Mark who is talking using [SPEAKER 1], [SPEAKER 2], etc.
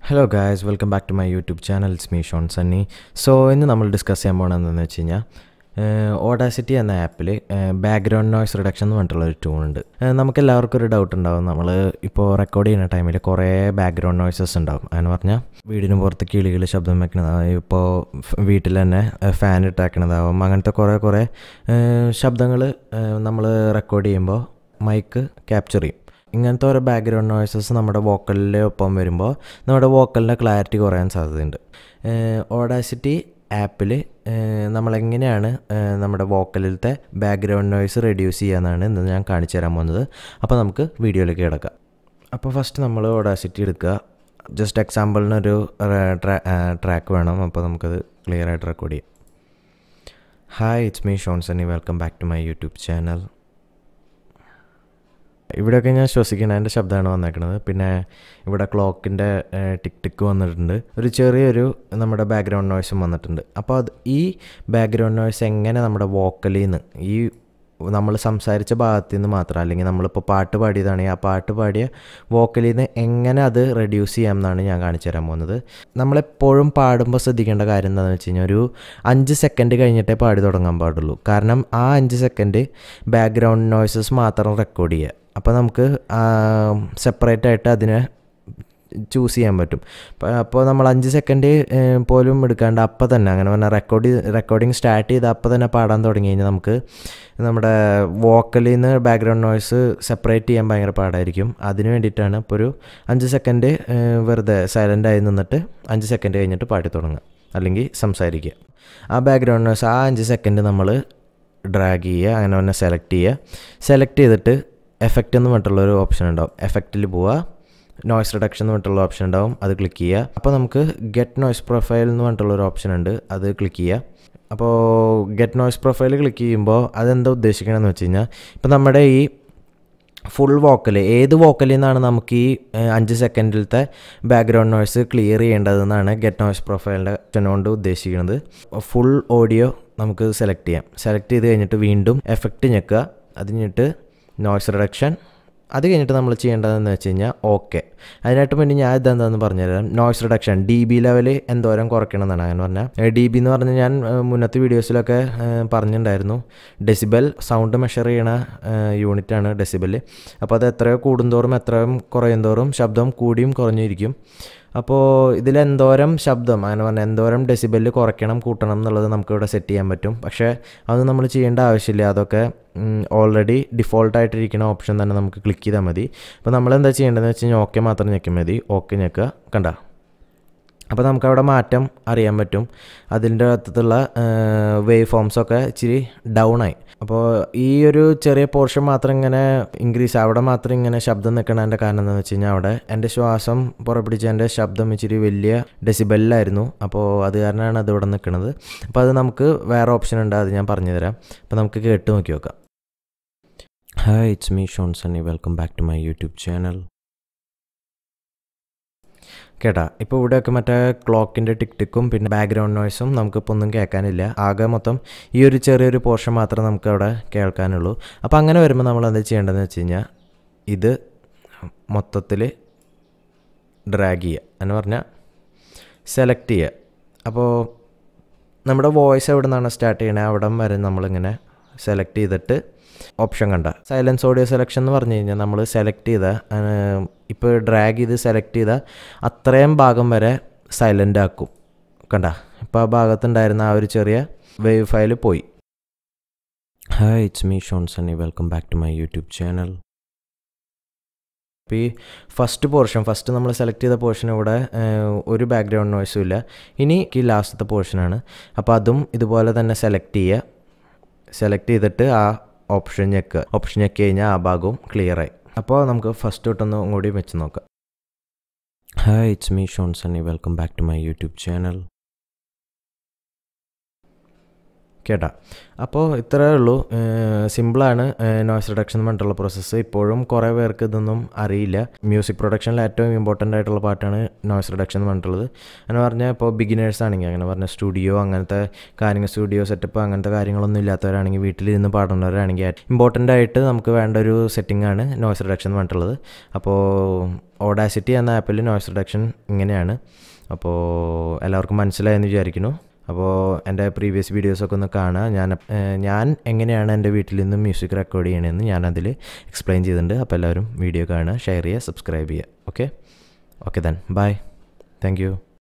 [SPEAKER 1] hello guys welcome back to my YouTube channel it's me Shone Sunny so ഇന്ന് നമ്മൾ discuss ചെയ്യാൻ പോകണമെന്ന് വെച്ച് കഴിഞ്ഞാൽ ഓഡാസിറ്റി എന്ന ആപ്പിൽ ബാക്ക്ഗ്രൗണ്ട് നോയ്സ് റിഡക്ഷൻ എന്ന് പറഞ്ഞിട്ടുള്ള ഒരു ടൂൺ ഉണ്ട് നമുക്ക് എല്ലാവർക്കും ഒരു ഡൗട്ട് ഉണ്ടാവും നമ്മൾ ഇപ്പോൾ റെക്കോർഡ് ചെയ്യുന്ന ടൈമിൽ കുറേ ബാക്ക്ഗ്രൗണ്ട് നോയ്സസ് ഉണ്ടാവും അങ്ങനെ പറഞ്ഞാൽ വീടിന് പുറത്ത് കിളികൾ ശബ്ദം വെക്കണതാവും ഇപ്പോൾ വീട്ടിൽ തന്നെ ഫാൻ ഇട്ടാക്കണതാവും അങ്ങനത്തെ കുറേ കുറേ ശബ്ദങ്ങൾ നമ്മൾ റെക്കോർഡ് ചെയ്യുമ്പോൾ മൈക്ക് ക്യാപ്ചർ ചെയ്യും ഇങ്ങനത്തെ ഓരോ ബാക്ക്ഗ്രൗണ്ട് നോയ്സസ് നമ്മുടെ വോക്കലിൻ്റെ ഒപ്പം വരുമ്പോൾ നമ്മുടെ വോക്കലിൻ്റെ ക്ലാരിറ്റി കുറയാൻ സാധ്യതയുണ്ട് ഓഡാസിറ്റി ആപ്പിൽ നമ്മളെങ്ങനെയാണ് നമ്മുടെ വോക്കലിലത്തെ ബാക്ക്ഗ്രൗണ്ട് നോയ്സ് റെഡ്യൂസ് ചെയ്യാന്നാണ് ഇന്ന് ഞാൻ കാണിച്ചു തരാൻ പോകുന്നത് അപ്പോൾ നമുക്ക് വീഡിയോയിലേക്ക് കിടക്കാം അപ്പോൾ ഫസ്റ്റ് നമ്മൾ ഓഡാസിറ്റി എടുക്കുക ജസ്റ്റ് എക്സാമ്പിളിനൊരു ട്രാക്ക് വേണം അപ്പോൾ നമുക്കത് ക്ലിയർ ആയിട്ട് റെക്കോർഡ് ചെയ്യാം hi it's me Shone Sunny welcome back to my YouTube channel ഇവിടെയൊക്കെ ഞാൻ ശ്വസിക്കണതിൻ്റെ ശബ്ദമാണ് വന്നേക്കുന്നത് പിന്നെ ഇവിടെ ക്ലോക്കിൻ്റെ ടിക് ടിക്ക് വന്നിട്ടുണ്ട് ഒരു ചെറിയൊരു നമ്മുടെ ബാക്ക്ഗ്രൗണ്ട് നോയ്സും വന്നിട്ടുണ്ട് അപ്പോൾ അത് ഈ ബാക്ക്ഗ്രൗണ്ട് നോയ്സ് എങ്ങനെ നമ്മുടെ വോക്കലിൽ നിന്ന് ഈ നമ്മൾ സംസാരിച്ച ഭാഗത്തു നിന്ന് മാത്രം അല്ലെങ്കിൽ നമ്മളിപ്പോൾ പാട്ട് പാടിയതാണെങ്കിൽ ആ പാട്ട് പാടിയ വോക്കലിൽ നിന്ന് എങ്ങനെ അത് റെഡ്യൂസ് ചെയ്യാം എന്നാണ് ഞാൻ കാണിച്ചു തരാൻ പോകുന്നത് നമ്മളെപ്പോഴും പാടുമ്പോൾ ശ്രദ്ധിക്കേണ്ട കാര്യം എന്താണെന്ന് വെച്ച് കഴിഞ്ഞാൽ ഒരു അഞ്ച് സെക്കൻഡ് കഴിഞ്ഞിട്ടേ പാടി തുടങ്ങാൻ പാടുള്ളൂ കാരണം ആ അഞ്ച് സെക്കൻഡ് ബാക്ക്ഗ്രൗണ്ട് നോയ്സസ് മാത്രം റെക്കോർഡ് ചെയ്യുക അപ്പോൾ നമുക്ക് സെപ്പറേറ്റ് ആയിട്ട് അതിനെ ചൂസ് ചെയ്യാൻ പറ്റും അപ്പോൾ നമ്മൾ അഞ്ച് സെക്കൻഡ് പോലും എടുക്കാണ്ട് അപ്പോൾ തന്നെ അങ്ങനെ പറഞ്ഞാൽ റെക്കോർഡ് റെക്കോർഡിങ് സ്റ്റാർട്ട് ചെയ്ത് അപ്പോൾ തന്നെ പാടാൻ തുടങ്ങി കഴിഞ്ഞാൽ നമുക്ക് നമ്മുടെ വോക്കലിൽ നിന്ന് ബാക്ക്ഗ്രൗണ്ട് നോയ്സ് സെപ്പറേറ്റ് ചെയ്യാൻ ഭയങ്കര പാടായിരിക്കും അതിന് വേണ്ടിയിട്ടാണ് ഇപ്പോൾ ഒരു അഞ്ച് സെക്കൻഡ് വെറുതെ സൈലൻ്റ് ആയി നിന്നിട്ട് അഞ്ച് സെക്കൻഡ് കഴിഞ്ഞിട്ട് പാടി തുടങ്ങുക അല്ലെങ്കിൽ സംസാരിക്കുക ആ ബാക്ക്ഗ്രൗണ്ട് നോയ്സ് ആ അഞ്ച് സെക്കൻഡ് നമ്മൾ ഡ്രാഗ് ചെയ്യുക അങ്ങനെ തന്നെ സെലക്ട് ചെയ്യുക സെലക്ട് ചെയ്തിട്ട് എഫക്റ്റ് എന്ന് പറഞ്ഞിട്ടുള്ളൊരു ഓപ്ഷൻ ഉണ്ടാവും എഫക്റ്റിൽ പോവുക നോയ്സ് റിഡക്ഷൻ എന്ന് പറഞ്ഞിട്ടുള്ള ഓപ്ഷൻ ഉണ്ടാവും അത് ക്ലിക്ക് ചെയ്യുക അപ്പോൾ നമുക്ക് ഗെറ്റ് നോയ്സ് പ്രൊഫൈൽ എന്ന് പറഞ്ഞിട്ടുള്ള ഒരു ഓപ്ഷൻ ഉണ്ട് അത് ക്ലിക്ക് ചെയ്യുക അപ്പോൾ ഗെറ്റ് നോയ്സ് പ്രൊഫൈൽ ക്ലിക്ക് ചെയ്യുമ്പോൾ അതെന്താ ഉദ്ദേശിക്കണമെന്ന് വെച്ച് കഴിഞ്ഞാൽ ഇപ്പോൾ നമ്മുടെ ഈ ഫുൾ വോക്കൽ ഏത് വോക്കലിൽ നിന്നാണ് നമുക്ക് ഈ അഞ്ച് സെക്കൻഡിലത്തെ ബാക്ക്ഗ്രൗണ്ട് നോയ്സ് ക്ലിയർ ചെയ്യേണ്ടതെന്നാണ് ഗെറ്റ് നോയ്സ് പ്രൊഫൈലിൻ്റെ ഓപ്ഷൻ കൊണ്ട് ഉദ്ദേശിക്കുന്നത് ഫുൾ ഓഡിയോ നമുക്ക് സെലക്ട് ചെയ്യാം സെലക്ട് ചെയ്ത് കഴിഞ്ഞിട്ട് വീണ്ടും എഫക്റ്റ് ഞെക്കുക അത് കഴിഞ്ഞിട്ട് നോയ്സ് റിഡക്ഷൻ അത് കഴിഞ്ഞിട്ട് നമ്മൾ ചെയ്യേണ്ടതെന്ന് വെച്ച് കഴിഞ്ഞാൽ ഓക്കെ അതിനായിട്ട് വേണ്ടി ഞാൻ ഇതെന്താണെന്ന് പറഞ്ഞുതരാം noise reduction D B level എന്തോരം കുറയ്ക്കണം എന്നാണ് അങ്ങനെ പറഞ്ഞാൽ ഡി ബി എന്ന് പറഞ്ഞാൽ ഞാൻ മുന്നത്തെ വീഡിയോസിലൊക്കെ പറഞ്ഞിട്ടുണ്ടായിരുന്നു ഡെസിബൽ സൗണ്ട് മെഷർ ചെയ്യണ യൂണിറ്റാണ് ഡെസിബൽ അപ്പോൾ അത് എത്രയോ കൂടുന്തോറും എത്രയും കുറയുന്തോറും ശബ്ദം കൂടിയും കുറഞ്ഞിരിക്കും അപ്പോൾ ഇതിലെന്തോരം ശബ്ദം അങ്ങനെ പറഞ്ഞാൽ എന്തോരം ഡെസിബലിൽ കുറയ്ക്കണം കൂട്ടണം എന്നുള്ളത് നമുക്കിവിടെ സെറ്റ് ചെയ്യാൻ പറ്റും പക്ഷേ അത് നമ്മൾ ചെയ്യേണ്ട ആവശ്യമില്ല അതൊക്കെ ഓൾറെഡി ഡിഫോൾട്ടായിട്ടിരിക്കുന്ന ഓപ്ഷൻ തന്നെ നമുക്ക് ക്ലിക്ക് ചെയ്താൽ മതി അപ്പോൾ നമ്മൾ എന്താ ചെയ്യേണ്ടതെന്ന് വെച്ച് കഴിഞ്ഞാൽ ഓക്കെ മാത്രം ഞെക്കിയാൽ മതി ഓക്കെ ഞെക്കുക കണ്ട അപ്പോൾ നമുക്കവിടെ മാറ്റം അറിയാൻ പറ്റും അതിൻ്റെ അകത്തുള്ള വേവ് ഫോംസൊക്കെ ഇച്ചിരി ഡൗൺ ആയി അപ്പോൾ ഈ ഒരു ചെറിയ പോർഷൻ മാത്രം ഇങ്ങനെ ഇൻക്രീസ് അവിടെ മാത്രം ഇങ്ങനെ ശബ്ദം നിൽക്കണതിൻ്റെ കാരണം എന്താണെന്ന് വെച്ച് കഴിഞ്ഞാൽ അവിടെ എൻ്റെ ശ്വാസം പുറപ്പിടിച്ച എൻ്റെ ശബ്ദം ഇച്ചിരി വലിയ ഡെസിബെല്ലായിരുന്നു അപ്പോൾ അത് കാരണമാണ് അത് ഇവിടെ നിൽക്കുന്നത് അപ്പോൾ അത് നമുക്ക് വേറെ ഓപ്ഷൻ ഉണ്ട് അത് ഞാൻ പറഞ്ഞു തരാം അപ്പോൾ നമുക്ക് കേട്ട് നോക്കി നോക്കാം hi it's me Shone Sunny welcome back to my YouTube channel കേട്ടാ ഇപ്പോൾ ഇവിടെയൊക്കെ മറ്റേ ക്ലോക്കിൻ്റെ ടിക് ടിക്കും പിന്നെ ബാക്ക്ഗ്രൗണ്ട് നോയ്സും നമുക്കിപ്പോൾ ഒന്നും കേൾക്കാനില്ല ആകെ മൊത്തം ഈ ഒരു ചെറിയൊരു പോർഷൻ മാത്രമേ നമുക്ക് അവിടെ കേൾക്കാനുള്ളൂ അപ്പോൾ അങ്ങനെ വരുമ്പോൾ നമ്മൾ എന്താ ചെയ്യേണ്ടതെന്ന് വെച്ച് കഴിഞ്ഞാൽ ഇത് മൊത്തത്തിൽ ഡ്രാഗ് ചെയ്യുക എന്ന് പറഞ്ഞാൽ സെലക്ട് ചെയ്യുക അപ്പോൾ നമ്മുടെ വോയിസ് എവിടെ നിന്നാണ് സ്റ്റാർട്ട് ചെയ്യണത് അവിടെ വരെ നമ്മളിങ്ങനെ സെലക്ട് ചെയ്തിട്ട് ഓപ്ഷൻ കണ്ട സൈലൻസ് ഓഡിയോ സെലക്ഷൻ എന്ന് പറഞ്ഞു കഴിഞ്ഞാൽ നമ്മൾ സെലക്ട് ചെയ്ത ഇപ്പോൾ ഡ്രാഗ് ചെയ്ത് സെലക്ട് ചെയ്ത അത്രയും ഭാഗം വരെ സൈലൻ്റ് ആക്കും കണ്ട ഇപ്പോൾ ആ ഭാഗത്തുണ്ടായിരുന്ന ആ ഒരു ചെറിയ വേവ് ഫയൽ പോയി hi it's me Shone Sunny welcome back to my YouTube channel ഇപ്പോൾ ഈ ഫസ്റ്റ് പോർഷൻ ഫസ്റ്റ് നമ്മൾ സെലക്ട് ചെയ്ത പോർഷൻ ഇവിടെ ഒരു ബാക്ക്ഗ്രൗണ്ട് നോയ്സും ഇല്ല ഇനി ഈ ലാസ്റ്റത്തെ പോർഷനാണ് അപ്പോൾ അതും ഇതുപോലെ തന്നെ സെലക്ട് ചെയ്യുക സെലക്ട് ചെയ്തിട്ട് ആ ഓപ്ഷൻ ഞെക്കുക ഓപ്ഷൻ ഞെക്കി കഴിഞ്ഞാൽ ആ ഭാഗവും ക്ലിയർ ആയി അപ്പോൾ നമുക്ക് ഫസ്റ്റ് തൊട്ടൊന്ന് കൂടി വെച്ച് നോക്കാം hi it's me Shone Sunny welcome back to my YouTube channel കേട്ടാ അപ്പോൾ ഇത്രയേ ഉള്ളൂ സിമ്പിളാണ് നോയ്സ് റിഡക്ഷൻ എന്ന് പറഞ്ഞിട്ടുള്ള പ്രോസസ്സ് ഇപ്പോഴും കുറേ പേർക്ക് ഇതൊന്നും അറിയില്ല മ്യൂസിക് പ്രൊഡക്ഷനിൽ ഏറ്റവും ഇമ്പോർട്ടൻ്റ് ആയിട്ടുള്ള പാട്ടാണ് നോയ്സ് റിഡക്ഷൻ എന്ന് പറഞ്ഞിട്ടുള്ളത് എന്ന് പറഞ്ഞാൽ ഇപ്പോൾ ബിഗിനേഴ്സ് ആണെങ്കിൽ അങ്ങനെ പറഞ്ഞാൽ സ്റ്റുഡിയോ അങ്ങനത്തെ കാര്യങ്ങൾ സ്റ്റുഡിയോ സെറ്റപ്പ് അങ്ങനത്തെ കാര്യങ്ങളൊന്നും ഇല്ലാത്തവരാണെങ്കിൽ വീട്ടിലിരുന്ന് പാടുന്നവരാണെങ്കിൽ ഇമ്പോർട്ടൻ്റ് ആയിട്ട് നമുക്ക് വേണ്ട ഒരു സെറ്റിംഗ് ആണ് നോയ്സ് റിഡക്ഷൻ എന്ന് പറഞ്ഞിട്ടുള്ളത് അപ്പോൾ ഓഡാസിറ്റി എന്ന ആപ്പിൽ നോയ്സ് റിഡക്ഷൻ ഇങ്ങനെയാണ് അപ്പോൾ എല്ലാവർക്കും മനസ്സിലായെന്ന് വിചാരിക്കുന്നു അപ്പോൾ എൻ്റെ പ്രീവിയസ് വീഡിയോസൊക്കെ ഒന്ന് കാണുക ഞാൻ ഏഹ്, ഞാൻ എങ്ങനെയാണ് എൻ്റെ വീട്ടിൽ നിന്ന് മ്യൂസിക് റെക്കോർഡ് ചെയ്യണമെന്ന് ഞാനതിൽ എക്സ്പ്ലെയിൻ ചെയ്തിട്ടുണ്ട് അപ്പോൾ എല്ലാവരും വീഡിയോ കാണുക ഷെയർ ചെയ്യുക സബ്സ്ക്രൈബ് ചെയ്യുക okay okay then bye thank U